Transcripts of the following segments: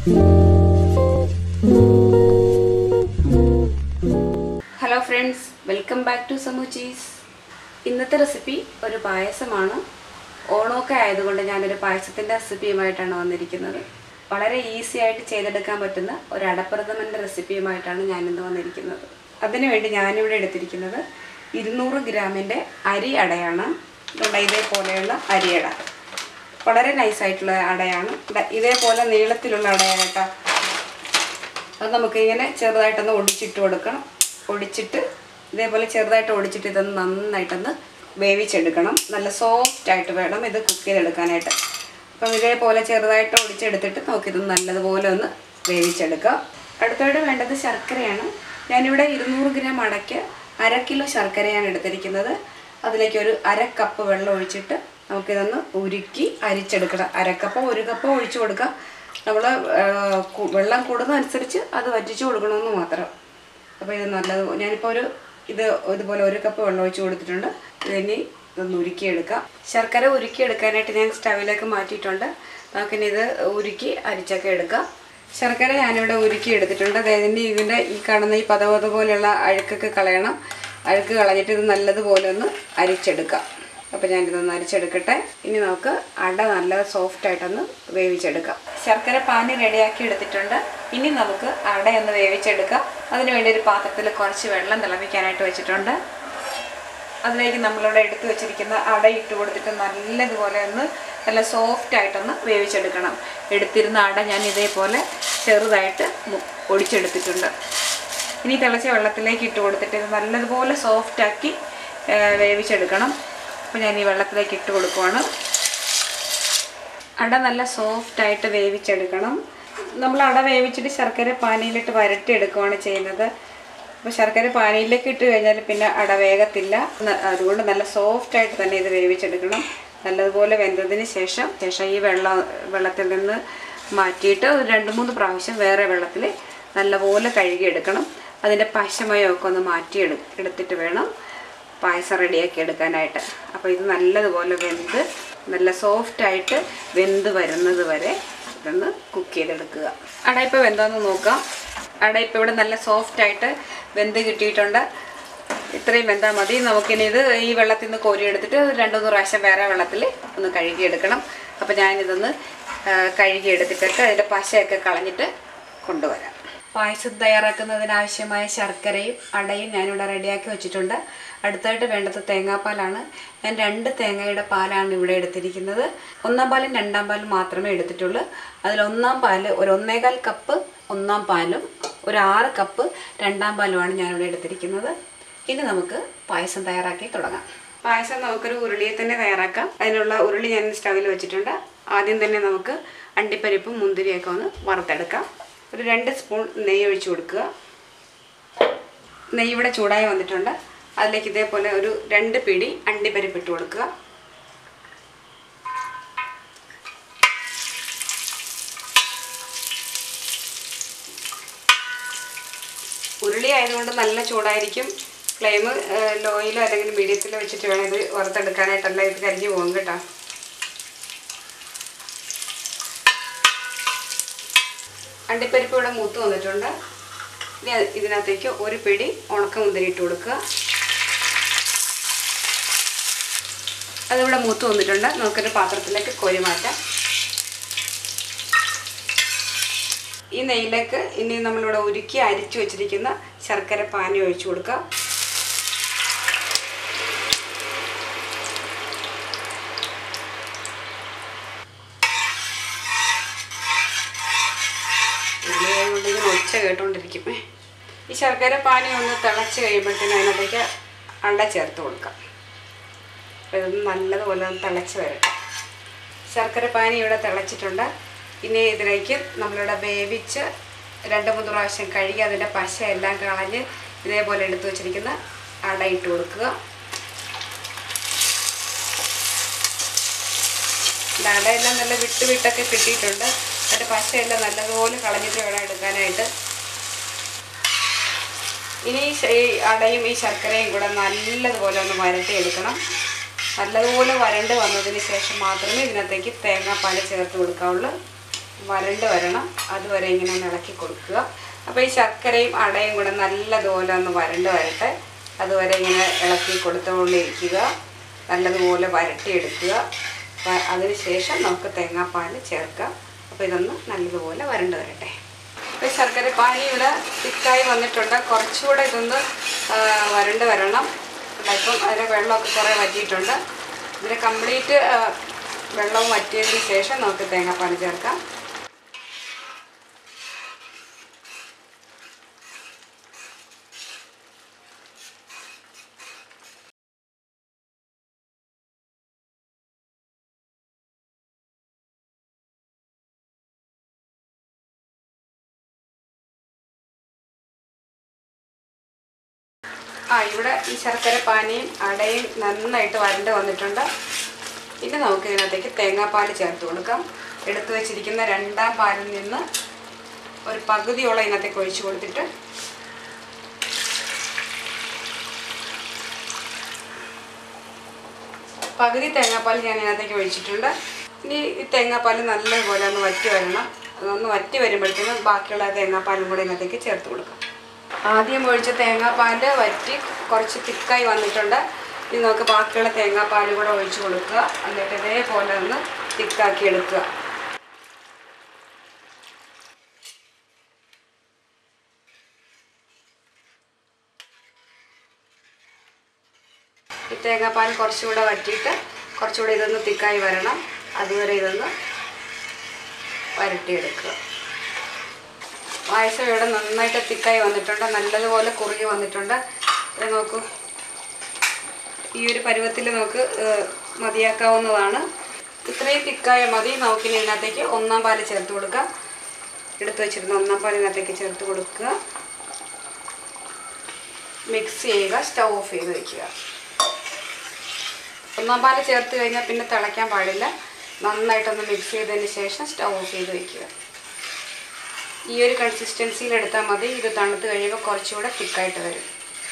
hello friends welcome back to സമു ചീസ് ഇന്നത്തെ റെസിപ്പി ഒരു പായസമാണ് ഓണമൊക്കെ ആയതുകൊണ്ട് ഞാനൊരു പായസത്തിൻ്റെ റെസിപ്പിയുമായിട്ടാണ് വന്നിരിക്കുന്നത് വളരെ ഈസി ആയിട്ട് ചെയ്തെടുക്കാൻ പറ്റുന്ന ഒരു അടപ്രഥമൻ്റെ റെസിപ്പിയുമായിട്ടാണ് ഞാനിന്ന് വന്നിരിക്കുന്നത് അതിനുവേണ്ടി ഞാനിവിടെ എടുത്തിരിക്കുന്നത് ഇരുന്നൂറ് ഗ്രാമിൻ്റെ അരി അടയാണ് ഇതുണ്ട് ഇതേപോലെയുള്ള അരിയട വളരെ നൈസായിട്ടുള്ള അടയാണ് ദാ ഇതേപോലെ നീളത്തിലുള്ള അടയായിട്ടാണ് അത് നമുക്ക് ഇങ്ങനെ ചെറുതായിട്ടൊന്ന് ഒടിച്ചിട്ട് കൊടുക്കണം ഒടിച്ചിട്ട് ഇതേപോലെ ചെറുതായിട്ട് ഒടിച്ചിട്ട് ഇതൊന്ന് നന്നായിട്ടൊന്ന് വേവിച്ചെടുക്കണം നല്ല സോഫ്റ്റ് ആയിട്ട് വേണം ഇത് കുക്ക് ചെയ്തെടുക്കാനായിട്ട് അപ്പം ഇതേപോലെ ചെറുതായിട്ട് ഒടിച്ചെടുത്തിട്ട് നമുക്കിത് നല്ലതുപോലെ ഒന്ന് വേവിച്ചെടുക്കാം അടുത്തായിട്ട് വേണ്ടത് ശർക്കരയാണ് ഞാനിവിടെ ഇരുന്നൂറ് ഗ്രാം അടയ്ക്ക് അര കിലോ ശർക്കരയാണ് എടുത്തിരിക്കുന്നത് അതിലേക്ക് ഒരു അര കപ്പ് വെള്ളം ഒഴിച്ചിട്ട് നമുക്കിതൊന്ന് ഉരുക്കി അരിച്ചെടുക്കണം അര കപ്പോ ഒരു കപ്പോ ഒഴിച്ചു കൊടുക്കാം നമ്മൾ വെള്ളം കൂടുന്നതനുസരിച്ച് അത് വറ്റിച്ചു കൊടുക്കണമെന്ന് മാത്രം അപ്പോൾ ഇത് നല്ലത് ഞാനിപ്പോൾ ഒരു ഇത് ഇതുപോലെ ഒരു കപ്പ് വെള്ളം ഒഴിച്ച് കൊടുത്തിട്ടുണ്ട് ഇതിനി ഇതൊന്ന് ഉരുക്കിയെടുക്കാം ശർക്കര ഉരുക്കിയെടുക്കാനായിട്ട് ഞാൻ സ്റ്റവിലേക്ക് മാറ്റിയിട്ടുണ്ട് നമുക്കിനി ഇത് ഉരുക്കി അരിച്ചൊക്കെ എടുക്കാം ശർക്കര ഞാനിവിടെ ഉരുക്കി എടുത്തിട്ടുണ്ട് അതായത് ഇനി ഇതിൻ്റെ ഈ കാണുന്ന ഈ പതപത പോലെയുള്ള അഴുക്കൊക്കെ കളയണം അഴുക്ക് കളഞ്ഞിട്ട് ഇത് നല്ലതുപോലെ ഒന്ന് അരിച്ചെടുക്കാം അപ്പോൾ ഞാനിതൊന്ന് അരിച്ചെടുക്കട്ടെ ഇനി നമുക്ക് അട നല്ല സോഫ്റ്റ് ആയിട്ടൊന്ന് വേവിച്ചെടുക്കാം ശർക്കര പാനി റെഡിയാക്കി എടുത്തിട്ടുണ്ട് ഇനി നമുക്ക് അടയൊന്ന് വേവിച്ചെടുക്കാം അതിന് വേണ്ടി ഒരു പാത്രത്തിൽ കുറച്ച് വെള്ളം തിളപ്പിക്കാനായിട്ട് വെച്ചിട്ടുണ്ട് അതിലേക്ക് നമ്മളിവിടെ എടുത്തു വെച്ചിരിക്കുന്ന അട ഇട്ട് കൊടുത്തിട്ട് നല്ലതുപോലെ ഒന്ന് നല്ല സോഫ്റ്റ് ആയിട്ടൊന്ന് വേവിച്ചെടുക്കണം എടുത്തിരുന്ന അട ഞാൻ ഇതേപോലെ ചെറുതായിട്ട് മു- ഒടിച്ചെടുത്തിട്ടുണ്ട് ഇനി തിളച്ച വെള്ളത്തിലേക്ക് ഇട്ട് കൊടുത്തിട്ട് ഇത് നല്ലതുപോലെ സോഫ്റ്റാക്കി വേവിച്ചെടുക്കണം അപ്പോൾ ഞാൻ ഈ വെള്ളത്തിലേക്ക് ഇട്ട് കൊടുക്കുവാണ് അട നല്ല സോഫ്റ്റായിട്ട് വേവിച്ചെടുക്കണം നമ്മൾ അട വേവിച്ചിട്ട് ശർക്കര പാനിയിലിട്ട് വരട്ടി എടുക്കുകയാണ് ചെയ്യുന്നത് അപ്പോൾ ശർക്കര പാനിയിലേക്ക് ഇട്ട് കഴിഞ്ഞാൽ പിന്നെ അട വേഗത്തില്ല ന- അതുകൊണ്ട് നല്ല സോഫ്റ്റായിട്ട് തന്നെ ഇത് വേവിച്ചെടുക്കണം നല്ലതുപോലെ വെന്തതിന് ശേഷം ശേഷം ഈ വെള്ളം വെള്ളത്തിൽ നിന്ന് മാറ്റിയിട്ട് ഒരു രണ്ട് മൂന്ന് പ്രാവശ്യം വേറെ വെള്ളത്തിൽ നല്ലപോലെ കഴുകിയെടുക്കണം അതിൻ്റെ പശമയമൊക്കെ ഒന്ന് മാറ്റി എടു എടുത്തിട്ട് വേണം പായസം റെഡിയാക്കി എടുക്കാനായിട്ട് അപ്പോൾ ഇത് നല്ലതുപോലെ വെന്ത് നല്ല സോഫ്റ്റായിട്ട് വെന്ത് വരുന്നത് വരെ ഇതൊന്ന് കുക്ക് ചെയ്തെടുക്കുക അട ഇപ്പോൾ വെന്തോന്ന് നോക്കാം അട ഇപ്പോൾ ഇവിടെ നല്ല സോഫ്റ്റായിട്ട് വെന്ത് കിട്ടിയിട്ടുണ്ട് ഇത്രയും വെന്താൽ മതി നമുക്കിനി ഇത് ഈ വെള്ളത്തിൽ നിന്ന് കോരിയെടുത്തിട്ട് രണ്ട് മൂന്ന് പ്രാവശ്യം വേറെ വെള്ളത്തിൽ ഒന്ന് കഴുകിയെടുക്കണം അപ്പോൾ ഞാനിതൊന്ന് ആ, കഴുകിയെടുത്തിട്ടൊക്കെ അതിൻ്റെ പശയൊക്കെ കളഞ്ഞിട്ട് കൊണ്ടുവരാം പായസം തയ്യാറാക്കുന്നതിനാവശ്യമായ ശർക്കരയും അടയും ഞാനിവിടെ റെഡിയാക്കി വെച്ചിട്ടുണ്ട് അടുത്തായിട്ട് വേണ്ടത് തേങ്ങാപ്പാലാണ് ഞാൻ രണ്ട് തേങ്ങയുടെ പാലാണ് ഇവിടെ എടുത്തിരിക്കുന്നത് ഒന്നാം പാലും രണ്ടാം പാലും മാത്രമേ എടുത്തിട്ടുള്ളൂ അതിൽ ഒന്നാം പാല് ഒരു ഒന്നേകാൽ കപ്പ് ഒന്നാം പാലും ഒരു ആറ് കപ്പ് രണ്ടാം പാലുമാണ് ഞാനിവിടെ എടുത്തിരിക്കുന്നത് ഇനി നമുക്ക് പായസം തയ്യാറാക്കി തുടങ്ങാം പായസം നമുക്കൊരു ഉരുളിയെ തന്നെ തയ്യാറാക്കാം അതിനുള്ള ഉരുളി ഞാൻ സ്റ്റവിൽ വെച്ചിട്ടുണ്ട് ആദ്യം തന്നെ നമുക്ക് അണ്ടിപ്പരിപ്പും മുന്തിരിയൊക്കെ ഒന്ന് വറുത്തെടുക്കാം ഒരു രണ്ട് സ്പൂൺ നെയ്യ് ഒഴിച്ചു കൊടുക്കുക നെയ്യ് ഇവിടെ ചൂടായി വന്നിട്ടുണ്ട് അതിലേക്ക് ഇതേപോലെ ഒരു രണ്ട് പിടി അണ്ടിപ്പരിപ്പ് ഇട്ട് കൊടുക്കുക ഉരുളി ആയതുകൊണ്ട് നല്ല ചൂടായിരിക്കും ഫ്ലെയിം ലോയിലോ അല്ലെങ്കിൽ മീഡിയത്തിലോ വെച്ചിട്ട് വേണം ഇത് വറുത്തെടുക്കാനായിട്ടല്ല ഇത് കരിഞ്ഞു പോകും കേട്ടോ അണ്ടിപ്പരിപ്പ് ഇവിടെ മൂത്ത് വന്നിട്ടുണ്ട് ഇനി അത് ഇതിനകത്തേക്ക് ഒരു പിടി ഉണക്കമുന്തിരി ഇട്ട് കൊടുക്കുക അതിവിടെ മൂത്ത് വന്നിട്ടുണ്ട് നമുക്കൊരു പാത്രത്തിലേക്ക് കോരി മാറ്റാം ഈ നെയ്യിലേക്ക് ഇനി നമ്മളിവിടെ ഉരുക്കി അരിച്ചു വെച്ചിരിക്കുന്ന ശർക്കര പാനി ഒഴിച്ചു കൊടുക്കുക ഉള്ളിയായതുകൊണ്ട് ഇങ്ങനെ ഒച്ച കേട്ടോണ്ടിരിക്കും ഈ ശർക്കര പാനി ഒന്ന് തിളച്ച് കഴിയുമ്പോഴത്തേനും അതിനകത്തേക്ക് അണ്ട ചേർത്ത് കൊടുക്കാം അപ്പോൾ ഇതൊന്ന് നല്ലതുപോലെ ഒന്ന് തിളച്ച് വരട്ടെ ശർക്കര പാനി ഇവിടെ തിളച്ചിട്ടുണ്ട് ഇനി ഇതിലേക്ക് നമ്മളിവിടെ വേവിച്ച് രണ്ട് മൂന്ന് പ്രാവശ്യം കഴുകി അതിൻ്റെ പശ എല്ലാം കളഞ്ഞ് ഇതേപോലെ എടുത്തു വച്ചിരിക്കുന്ന അട ഇട്ട് കൊടുക്കുക ഇത് അടയെല്ലാം നല്ല വിട്ട് വിട്ടൊക്കെ കിട്ടിയിട്ടുണ്ട് അതിൻ്റെ പശയെല്ലാം നല്ലതുപോലെ കളഞ്ഞിട്ട് വേണം എടുക്കാനായിട്ട് ഇനി ഈ ശ- ഈ അടയും ഈ ശർക്കരയും കൂടെ നല്ലതുപോലെ ഒന്ന് വരട്ടി എടുക്കണം നല്ലതുപോലെ വരണ്ട് വന്നതിന് ശേഷം മാത്രമേ ഇതിനകത്തേക്ക് തേങ്ങാപ്പാൽ ചേർത്ത് കൊടുക്കാവുള്ളൂ വരണ്ട് വരണം അതുവരെ ഇങ്ങനെ ഒന്ന് ഇളക്കി കൊടുക്കുക അപ്പോൾ ഈ ശർക്കരയും അടയും കൂടെ നല്ലതുപോലെ ഒന്ന് വരണ്ട് വരട്ടെ അതുവരെ ഇങ്ങനെ ഇളക്കി കൊടുത്തുകൊണ്ടിരിക്കുക നല്ലതുപോലെ വരട്ടിയെടുക്കുക വ- അതിനുശേഷം നമുക്ക് തേങ്ങാപ്പാൽ ചേർക്കാം അപ്പോൾ ഇതൊന്ന് നല്ലതുപോലെ വരണ്ട് വരട്ടെ ഇപ്പോൾ ശർക്കര പാനി ഇവിടെ തിക്കായി വന്നിട്ടുണ്ട് കുറച്ചുകൂടെ ഇതൊന്ന് ആ, വരണ്ട് വരണം അല്ല, ഇപ്പം അതിൻ്റെ വെള്ളമൊക്കെ കുറേ വറ്റിയിട്ടുണ്ട് ഇതിന് കംപ്ലീറ്റ് വെള്ളവും വറ്റിയതിന് ശേഷം നമുക്ക് തേങ്ങാപ്പാൽ ചേർക്കാം ആ ഇവിടെ ഈ ശർക്കര പാനിയും അടയും നന്നായിട്ട് വരണ്ട് വന്നിട്ടുണ്ട് ഇനി നമുക്ക് ഇതിനകത്തേക്ക് തേങ്ങാപ്പാൽ ചേർത്ത് കൊടുക്കാം എടുത്തു വെച്ചിരിക്കുന്ന രണ്ടാം പാലിൽ നിന്ന് ഒരു പകുതിയോളം ഇതിനകത്തേക്ക് ഒഴിച്ചു കൊടുത്തിട്ട് പകുതി തേങ്ങാപ്പാൽ ഞാൻ ഇതിനകത്തേക്ക് ഒഴിച്ചിട്ടുണ്ട് ഇനി ഈ തേങ്ങാപ്പാൽ നല്ലപോലെ ഒന്ന് വറ്റി വരണം അതൊന്ന് വറ്റി വരുമ്പോഴത്തേനും ബാക്കിയുള്ള തേങ്ങാപ്പാലും കൂടെ ഇതിനകത്തേക്ക് ചേർത്ത് കൊടുക്കാം ആദ്യം ഒഴിച്ച തേങ്ങാപ്പാൽ വറ്റി കുറച്ച് തിക്കായി വന്നിട്ടുണ്ട് ഇനി നമുക്ക് ബാക്കിയുള്ള തേങ്ങാപ്പാൽ കൂടെ ഒഴിച്ച് കൊടുക്കുക എന്നിട്ട് ഇതേപോലെ ഒന്ന് തിക്കാക്കി എടുക്കുക ഈ തേങ്ങാപ്പാൽ കുറച്ചുകൂടെ വറ്റിയിട്ട് കുറച്ചുകൂടെ ഇതൊന്ന് തിക്കായി വരണം അതുവരെ ഇതൊന്ന് വരട്ടിയെടുക്കുക പായസം ഇവിടെ നന്നായിട്ട് തിക്കായി വന്നിട്ടുണ്ട് നല്ലതുപോലെ കുറുകി വന്നിട്ടുണ്ട് ഇത് നോക്കൂ ഈ ഒരു പരുവത്തിൽ നമുക്ക് ഏഹ്, മതിയാക്കാവുന്നതാണ് ഇത്രയും തിക്കായ മതി നമുക്കിനി ഇതിനകത്തേക്ക് ഒന്നാം പാല് ചേർത്ത് കൊടുക്കാം എടുത്തു വെച്ചിരുന്ന ഒന്നാം പാൽ ഇതിനകത്തേക്ക് ചേർത്ത് കൊടുക്കുക മിക്സ് ചെയ്യുക സ്റ്റൗ ഓഫ് ചെയ്ത് വയ്ക്കുക ഒന്നാം പാല് ചേർത്ത് കഴിഞ്ഞാൽ പിന്നെ തിളയ്ക്കാൻ പാടില്ല നന്നായിട്ടൊന്ന് മിക്സ് ചെയ്തതിന് ശേഷം സ്റ്റൗ ഓഫ് ചെയ്ത് വയ്ക്കുക ഈ ഒരു കൺസിസ്റ്റൻസിയിൽ എടുത്താൽ മതി ഇത് തണുത്ത് കഴിയുമ്പോൾ കുറച്ചുകൂടെ തിക്കായിട്ട് വരും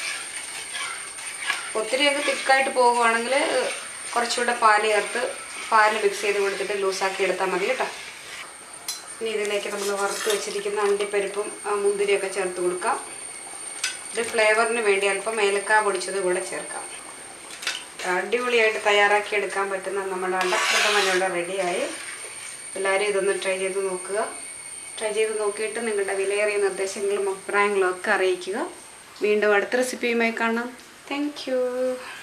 ഒത്തിരി അങ്ങ് തിക്കായിട്ട് പോകുവാണെങ്കിൽ കുറച്ചുകൂടെ പാല് ചേർത്ത് പാല് മിക്സ് ചെയ്ത് കൊടുത്തിട്ട് ലൂസാക്കി എടുത്താൽ മതി കേട്ടോ ഇനി ഇതിലേക്ക് നമ്മൾ വറുത്ത് വെച്ചിരിക്കുന്ന അണ്ടിപ്പരിപ്പും ആ, മുന്തിരിയൊക്കെ ചേർത്ത് കൊടുക്കാം ഇത് ഫ്ലേവറിന് വേണ്ടി അല്പം ഏലക്ക പൊടിച്ചത് കൂടെ ചേർക്കാം അടിപൊളിയായിട്ട് തയ്യാറാക്കി എടുക്കാൻ പറ്റുന്ന നമ്മുടെ അടപ്രഥമൻ ഇവിടെ റെഡിയായി എല്ലാവരും ഇതൊന്ന് ട്രൈ ചെയ്ത് നോക്കുക ട്രൈ ചെയ്ത് നോക്കിയിട്ട് നിങ്ങളുടെ വിലയേറിയ നിർദ്ദേശങ്ങളും അഭിപ്രായങ്ങളും ഒക്കെ അറിയിക്കുക വീണ്ടും അടുത്ത റെസിപ്പിയുമായി കാണാം താങ്ക്